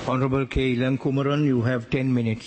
Honorable K. Ilan Kumaran, you have 10 minutes.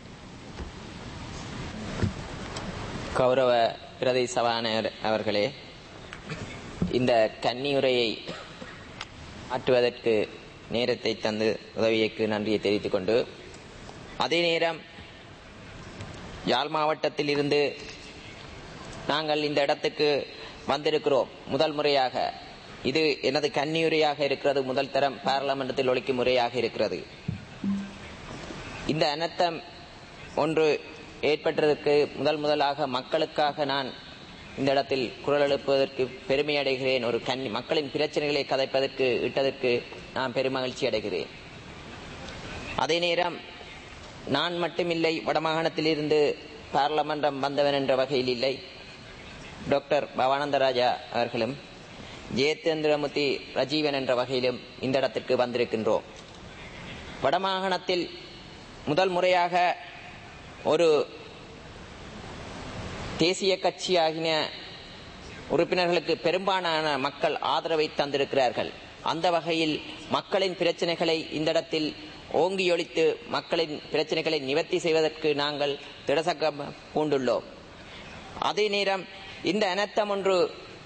கௌரவ பிரதி சபாநாயகர் அவர்களே இந்த கன்னியுரையை ஆற்றுவதற்கு நேரத்தை தந்து உதவியக்கு நன்றியை தெரிவித்துக் கொண்டு அதே நேரம் யாழ் மாவட்டத்தில் இருந்து நாங்கள் இந்த இடத்துக்கு வந்திருக்கிறோம் முதல் முறையாக இது எனது கன்னியுரையாக இருக்கிறது முதல் தரம் பாராளுமன்றத்தில் ஒழிக்கும் முறையாக இருக்கிறது இந்த அனர்த்தம் ஒன்று ஏற்பட்டதற்கு முதல் முதலாக மக்களுக்காக நான் இந்த இடத்தில் குரல் எழுப்புவதற்கு பெருமை அடைகிறேன் ஒரு கன்னி மக்களின் பிரச்சனைகளை கதைப்பதற்கு இட்டதற்கு நான் பெருமகிழ்ச்சி அடைகிறேன் அதே நேரம் நான் மட்டுமில்லை வடமாகாணத்திலிருந்து பாராளுமன்றம் வந்தவன் என்ற வகையில் இல்லை டாக்டர் பவானந்தராஜா அவர்களும் ஜெயச்சந்திரமுத்தி ரஜீவன் என்ற வகையிலும் இந்த இடத்திற்கு வந்திருக்கின்றோம் வடமாகாணத்தில் முதல் முறையாக ஒரு தேசிய கட்சியாகின உறுப்பினர்களுக்கு பெரும்பாலான மக்கள் ஆதரவை தந்திருக்கிறார்கள் அந்த வகையில் மக்களின் பிரச்சனைகளை இந்த இடத்தில் ஓங்கியொழித்து மக்களின் பிரச்சனைகளை நிவர்த்தி செய்வதற்கு நாங்கள் திடசக்கம் பூண்டுள்ளோம் அதே நேரம் இந்த அனர்த்தம் ஒன்று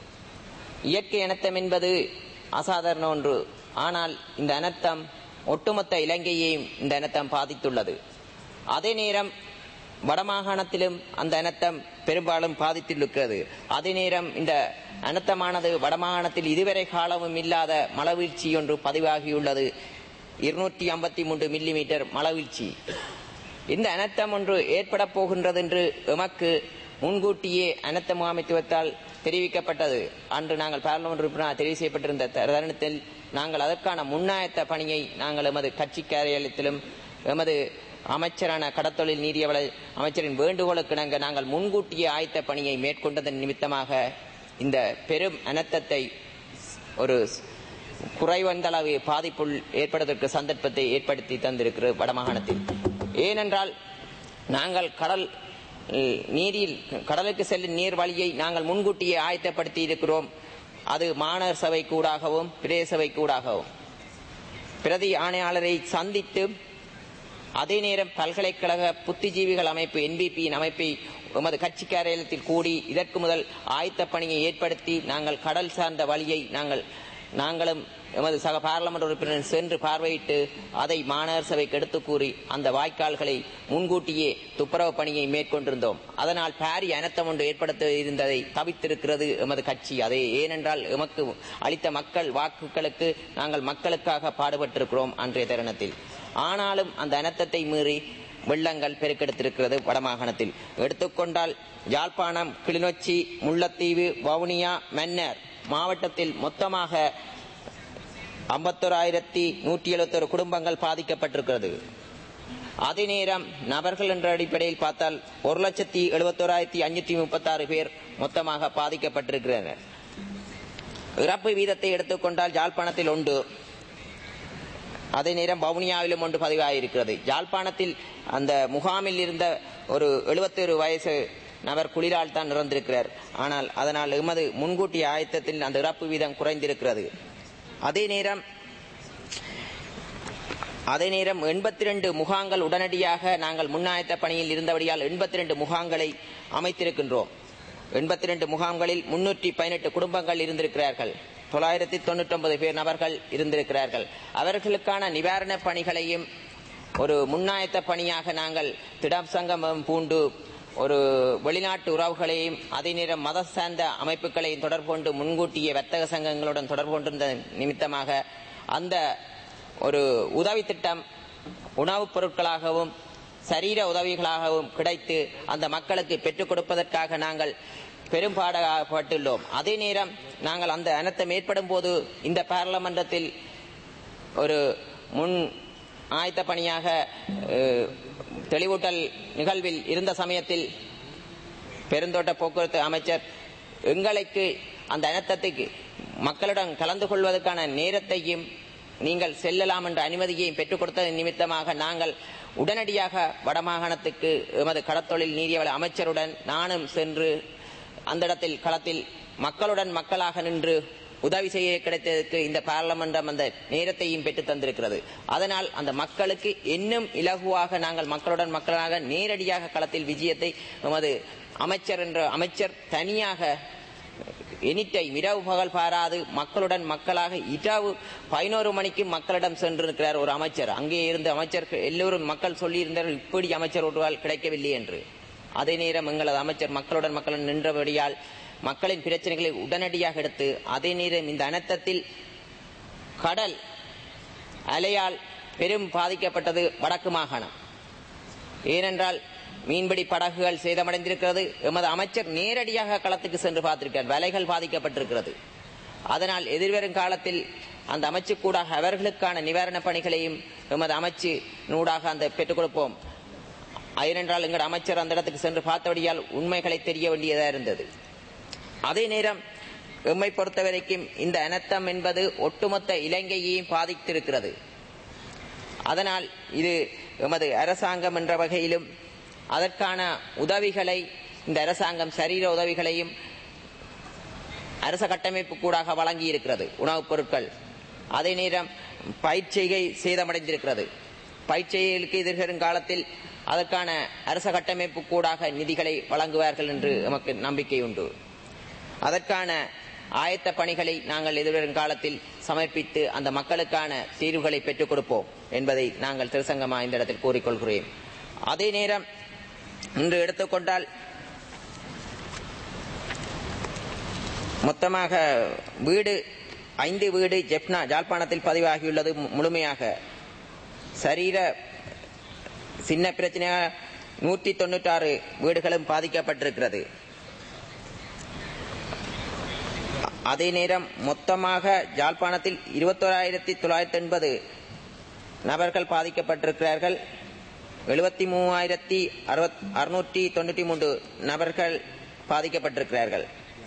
இயற்கை அனர்த்தம் என்பது அசாதாரண ஒன்று ஆனால் இந்த அனர்த்தம் ஒட்டுமொத்த இலங்கையையும் இந்த அனர்த்தம் பாதித்துள்ளது அதே நேரம் வடமாகாணத்திலும் அந்த அனர்த்தம் பெரும்பாலும் பாதித்திருக்கிறது அதே நேரம் இந்த அனர்த்தமானது வடமாகாணத்தில் இதுவரை காலமும் இல்லாத மழவீழ்ச்சி ஒன்று பதிவாகியுள்ளது இருநூற்றி ஐம்பத்தி மூன்று மில்லி மீட்டர் மழவீழ்ச்சி இந்த அனர்த்தம் ஒன்று ஏற்பட போகின்றது என்று எமக்கு முன்கூட்டியே அனர்த்த முகாமைத்துவத்தால் தெரிவிக்கப்பட்டது அன்று நாங்கள் பாராளுமன்ற உறுப்பினர் தெரிவு செய்யப்பட்டிருந்த தருணத்தில் நாங்கள் அதற்கான முன்னாயத்த பணியை நாங்கள் எமது கட்சி காரியாலயத்திலும் எமது அமைச்சரான கடத்தொழில் நீதியவள அமைச்சரின் வேண்டுகோளுக்கு இணங்க நாங்கள் முன்கூட்டியே ஆயத்த பணியை மேற்கொண்டதன் நிமித்தமாக இந்த பெரும் அனர்த்தத்தை ஒரு குறைவந்தளவு பாதிப்புள் ஏற்படுவதற்கு சந்தர்ப்பத்தை ஏற்படுத்தி தந்திருக்கிறது வடமாகாணத்தில் ஏனென்றால் நாங்கள் கடல் நீரில் கடலுக்கு செல்லும் நீர் வழியை நாங்கள் முன்கூட்டியே ஆயத்தப்படுத்தி இருக்கிறோம் அது மாநகர் சபை கூடாகவும் பிரதேச சபை கூடாகவும் பிரதி ஆணையாளரை சந்தித்து அதே நேரம் பல்கலைக்கழக புத்திஜீவிகள் அமைப்பு என்பிபியின் அமைப்பை எமது கட்சி காரியாலயத்தில் கூடி இதற்கு முதல் ஆயத்த பணியை ஏற்படுத்தி நாங்கள் கடல் சார்ந்த வழியை நாங்கள் நாங்களும் எமது சக பாராளுமன்ற உறுப்பினர் சென்று பார்வையிட்டு அதை மாநகர சபைக்கு எடுத்து கூறி அந்த வாய்க்கால்களை முன்கூட்டியே துப்புரவு பணியை மேற்கொண்டிருந்தோம் அதனால் பாரி அனர்த்தம் ஒன்று ஏற்படுத்த இருந்ததை தவித்திருக்கிறது எமது கட்சி அதே ஏனென்றால் எமக்கு அளித்த மக்கள் வாக்குகளுக்கு நாங்கள் மக்களுக்காக பாடுபட்டிருக்கிறோம் அன்றைய தருணத்தில் ஆனாலும் அந்த அனர்த்தத்தை மீறி வெள்ளங்கள் பெருக்கெடுத்திருக்கிறது வடமாகாணத்தில் எடுத்துக்கொண்டால் யாழ்ப்பாணம் கிளிநொச்சி முல்லைத்தீவு வவுனியா மன்னர் மாவட்டத்தில் மொத்தமாக ஐம்பத்தோராயிரத்தி நூற்றி எழுபத்தொரு குடும்பங்கள் பாதிக்கப்பட்டிருக்கிறது அதே நேரம் நபர்கள் என்ற அடிப்படையில் பார்த்தால் ஒரு லட்சத்தி எழுபத்தோராயிரத்தி அஞ்சூத்தி முப்பத்தாறு பேர் மொத்தமாக பாதிக்கப்பட்டிருக்கிறனர் இறப்பு வீதத்தை எடுத்துக்கொண்டால் யாழ்ப்பாணத்தில் உண்டு அதே நேரம் வவுனியாவிலும் ஒன்று பதிவாகியிருக்கிறது யாழ்ப்பாணத்தில் அந்த முகாமில் இருந்த ஒரு எழுபத்தொரு வயசு நபர் குளிரால் தான் இறந்திருக்கிறார் ஆனால் அதனால் எமது முன்கூட்டிய ஆயத்தத்தில் அந்த இறப்பு வீதம் குறைந்திருக்கிறது அதே நேரம் அதே நேரம் எண்பத்தி ரெண்டு முகாங்கள் உடனடியாக நாங்கள் முன்னாயத்த பணியில் இருந்தபடியால் எண்பத்தி ரெண்டு முகாங்களை அமைத்திருக்கின்றோம் எண்பத்தி ரெண்டு முகாம்களில் முன்னூற்றி பதினெட்டு குடும்பங்கள் இருந்திருக்கிறார்கள் தொள்ளாயிரத்தி தொண்ணூற்றி ஒன்பது பேர் நபர்கள் இருந்திருக்கிறார்கள் அவர்களுக்கான நிவாரண பணிகளையும் ஒரு முன்னாயத்த பணியாக நாங்கள் திடம் சங்கமம் பூண்டு ஒரு வெளிநாட்டு உறவுகளையும் அதே நேரம் மத சார்ந்த அமைப்புகளையும் தொடர்பு கொண்டு முன்கூட்டிய வர்த்தக சங்கங்களுடன் தொடர்பு கொண்டிருந்த நிமித்தமாக அந்த ஒரு உதவி திட்டம் உணவுப் பொருட்களாகவும் சரீர உதவிகளாகவும் கிடைத்து அந்த மக்களுக்கு பெற்றுக் கொடுப்பதற்காக நாங்கள் பெரும்பாடப்பட்டுள்ளோம் அதே நேரம் நாங்கள் அந்த அனர்த்தம் ஏற்படும் போது இந்த பாராளுமன்றத்தில் ஒரு முன் ஆயத்த பணியாக தெளிவூட்டல் நிகழ்வில் இருந்த சமயத்தில் பெருந்தோட்ட போக்குவரத்து அமைச்சர் எங்களுக்கு அந்த அனர்த்தத்துக்கு மக்களிடம் கலந்து கொள்வதற்கான நேரத்தையும் நீங்கள் செல்லலாம் என்ற அனுமதியையும் பெற்றுக் கொடுத்ததன் நிமித்தமாக நாங்கள் உடனடியாக வடமாகாணத்துக்கு எமது கடத்தொழில் நீதியவள அமைச்சருடன் நானும் சென்று அந்த இடத்தில் களத்தில் மக்களுடன் மக்களாக நின்று உதவி செய்ய கிடைத்ததற்கு இந்த பாராளுமன்றம் அந்த நேரத்தையும் பெற்று தந்திருக்கிறது அதனால் அந்த மக்களுக்கு இன்னும் இலகுவாக நாங்கள் மக்களுடன் மக்களாக நேரடியாக களத்தில் விஜயத்தை நமது அமைச்சர் என்ற அமைச்சர் தனியாக எனிட்டை இரவு பகல் பாராது மக்களுடன் மக்களாக இரவு பதினோரு மணிக்கு மக்களிடம் சென்றிருக்கிறார் ஒரு அமைச்சர் அங்கே இருந்த அமைச்சர் எல்லோரும் மக்கள் சொல்லியிருந்தார்கள் இப்படி அமைச்சர் ஒருவால் கிடைக்கவில்லை என்று அதே நேரம் எங்களது அமைச்சர் மக்களுடன் மக்களுடன் நின்றபடியால் மக்களின் பிரச்சனைகளை உடனடியாக எடுத்து அதே நேரம் இந்த அனர்த்தத்தில் கடல் அலையால் பெரும் பாதிக்கப்பட்டது வடக்கு மாகாணம் ஏனென்றால் மீன்பிடி படகுகள் சேதமடைந்திருக்கிறது எமது அமைச்சர் நேரடியாக களத்துக்கு சென்று பார்த்திருக்கிறார் வலைகள் பாதிக்கப்பட்டிருக்கிறது அதனால் எதிர்வரும் காலத்தில் அந்த அமைச்சு கூடாக அவர்களுக்கான நிவாரணப் பணிகளையும் எமது அமைச்சு நூடாக அந்த பெற்றுக் கொடுப்போம் ஏனென்றால் எங்கள் அமைச்சர் அந்த இடத்துக்கு சென்று பார்த்தபடியால் உண்மைகளை தெரிய வேண்டியதாக இருந்தது அதே நேரம் எம்மை பொறுத்தவரைக்கும் இந்த அனர்த்தம் என்பது ஒட்டுமொத்த இலங்கையையும் பாதித்திருக்கிறது அதனால் இது எமது அரசாங்கம் என்ற வகையிலும் அதற்கான உதவிகளை இந்த அரசாங்கம் சரீர உதவிகளையும் அரச கட்டமைப்பு கூடாக வழங்கி இருக்கிறது உணவுப் பொருட்கள் அதே நேரம் பயிற்சிகை சேதமடைந்திருக்கிறது பயிற்சிகளுக்கு எதிர்வரும் காலத்தில் அதற்கான அரச கட்டமைப்பு கூடாக நிதிகளை வழங்குவார்கள் என்று நமக்கு நம்பிக்கை உண்டு அதற்கான ஆயத்த பணிகளை நாங்கள் எதிர்வரும் காலத்தில் சமர்ப்பித்து அந்த மக்களுக்கான தீர்வுகளை பெற்றுக் கொடுப்போம் என்பதை நாங்கள் திருசங்கமா இந்த இடத்தில் கூறிக்கொள்கிறேன் அதே நேரம் இன்று எடுத்துக்கொண்டால் மொத்தமாக வீடு ஐந்து வீடு ஜெப்னா ஜாழ்ப்பாணத்தில் பதிவாகியுள்ளது மு- முழுமையாக சரீர சின்ன பிரச்சனையாக நூற்றி தொண்ணூற்றாறு வீடுகளும் பாதிக்கப்பட்டிருக்கிறது அதே நேரம் மொத்தமாக ஜாழ்ப்பாணத்தில் இருபத்தோராயிரத்தி தொள்ளாயிரத்தி எண்பது நபர்கள் பாதிக்கப்பட்டிருக்கிறார்கள் எழுபத்தி மூவாயிரத்தி அறுபத் அறுநூற்றி தொண்ணூற்றி மூன்று நபர்கள் பாதிக்கப்பட்டிருக்கிறார்கள்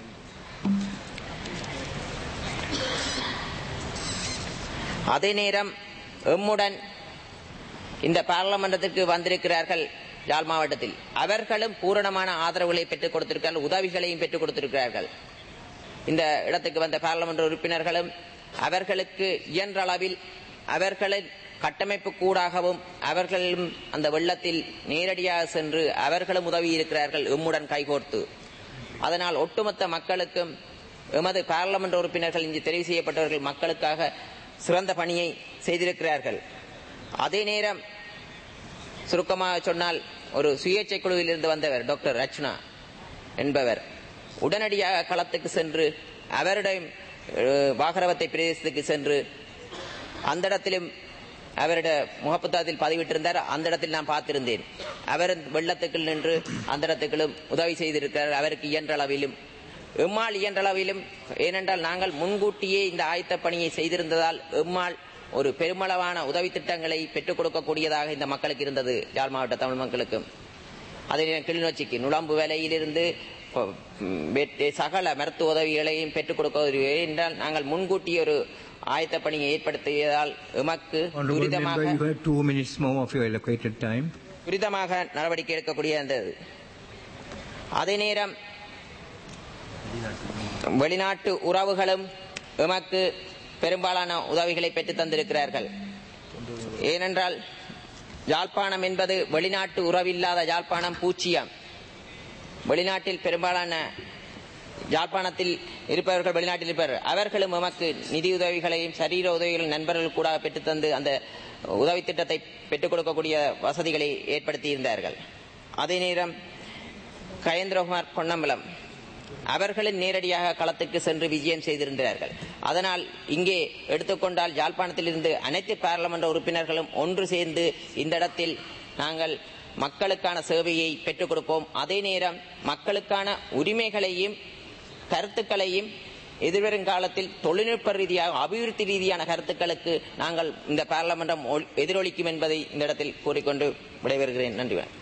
அதே நேரம் எம்முடன் இந்த பாராளுமன்றத்திற்கு வந்திருக்கிறார்கள் யாழ் மாவட்டத்தில் அவர்களும் பூரணமான ஆதரவுகளை பெற்றுக் கொடுத்திருக்கிறார்கள் உதவிகளையும் பெற்றுக் கொடுத்திருக்கிறார்கள் இந்த இடத்துக்கு வந்த பாராளுமன்ற உறுப்பினர்களும் அவர்களுக்கு இயன்ற அளவில் அவர்களின் கட்டமைப்பு கூடாகவும் அவர்களும் அந்த வெள்ளத்தில் நேரடியாக சென்று அவர்களும் உதவி இருக்கிறார்கள் எம்முடன் கைகோர்த்து அதனால் ஒட்டுமொத்த மக்களுக்கும் எமது பாராளுமன்ற உறுப்பினர்கள் இங்கு தெரிவு செய்யப்பட்டவர்கள் மக்களுக்காக சிறந்த பணியை செய்திருக்கிறார்கள் அதே நேரம் சுருக்கமாக சொன்னால் ஒரு சுயேட்சை குழுவில் இருந்து வந்தவர் டாக்டர் ரச்னா என்பவர் உடனடியாக களத்துக்கு சென்று அவரிடம் அஹ், வாகரவத்தை பிரதேசத்துக்கு சென்று அந்த இடத்திலும் அவருடைய முகப்புத்தகத்தில் பதிவிட்டிருந்தார் அந்த இடத்தில் நான் பார்த்திருந்தேன் அவர் வெள்ளத்துக்குள் நின்று அந்த இடத்துக்களும் உதவி செய்திருக்கிறார் அவருக்கு இயன்ற அளவிலும் எம்மாள் இயன்ற அளவிலும் ஏனென்றால் நாங்கள் முன்கூட்டியே இந்த ஆயத்த பணியை செய்திருந்ததால் எம்மாள் ஒரு பெருமளவான உதவி திட்டங்களை பெற்றுக் கொடுக்கக்கூடியதாக இந்த மக்களுக்கு இருந்தது யாழ் மாவட்ட தமிழ் மக்களுக்கும் அதே நேரம் கிளிநொச்சிக்கு நுழம்பு வேலையிலிருந்து ப- ம், வெற்றி சகல மருத்துவ உதவிகளையும் பெற்றுக் கொடுக்க என்றால் நாங்கள் முன்கூட்டி ஒரு ஆயத்த பணியை ஏற்படுத்தியதால் எமக்கு Honorable துரிதமாக member, you have two minutes more of your allocated time. துரிதமாக நடவடிக்கை எடுக்கக்கூடிய இருந்தது அதே நேரம் வெளிநாட்டு உறவுகளும் எமக்கு பெரும்பாலான உதவிகளை பெற்று தந்திருக்கிறார்கள் ஏனென்றால் யாழ்ப்பாணம் என்பது வெளிநாட்டு உறவில்லாத யாழ்ப்பாணம் பூச்சியம் வெளிநாட்டில் பெரும்பாலான யாழ்ப்பாணத்தில் இருப்பவர்கள் வெளிநாட்டில் இருப்பவர்கள் அவர்களும் எமக்கு நிதி உதவிகளையும் சரீர உதவிகளையும் நண்பர்கள் கூட பெற்றுத்தந்து அந்த உதவி திட்டத்தை பெற்றுக் கொடுக்கக்கூடிய வசதிகளை ஏற்படுத்தி இருந்தார்கள் அதே நேரம் கயேந்திரகுமார் பொன்னம்பலம் அவர்களும் நேரடியாக களத்துக்கு சென்று விஜயம் செய்திருந்தார்கள் அதனால் இங்கே எடுத்துக்கொண்டால் யாழ்ப்பாணத்தில் இருந்து அனைத்து பாராளுமன்ற உறுப்பினர்களும் ஒன்று சேர்ந்து இந்த இடத்தில் நாங்கள் மக்களுக்கான சேவையை பெற்றுக் கொடுப்போம் அதே நேரம் மக்களுக்கான உரிமைகளையும் கருத்துக்களையும் எதிர்வரும் காலத்தில் தொழில்நுட்ப ரீதியாக அபிவிருத்தி ரீதியான கருத்துக்களுக்கு நாங்கள் இந்த பாராளுமன்றம் ஒல்- எதிரொலிக்கும் என்பதை இந்த இடத்தில் கூறிக்கொண்டு விடைபெறுகிறேன் நன்றி வணக்கம்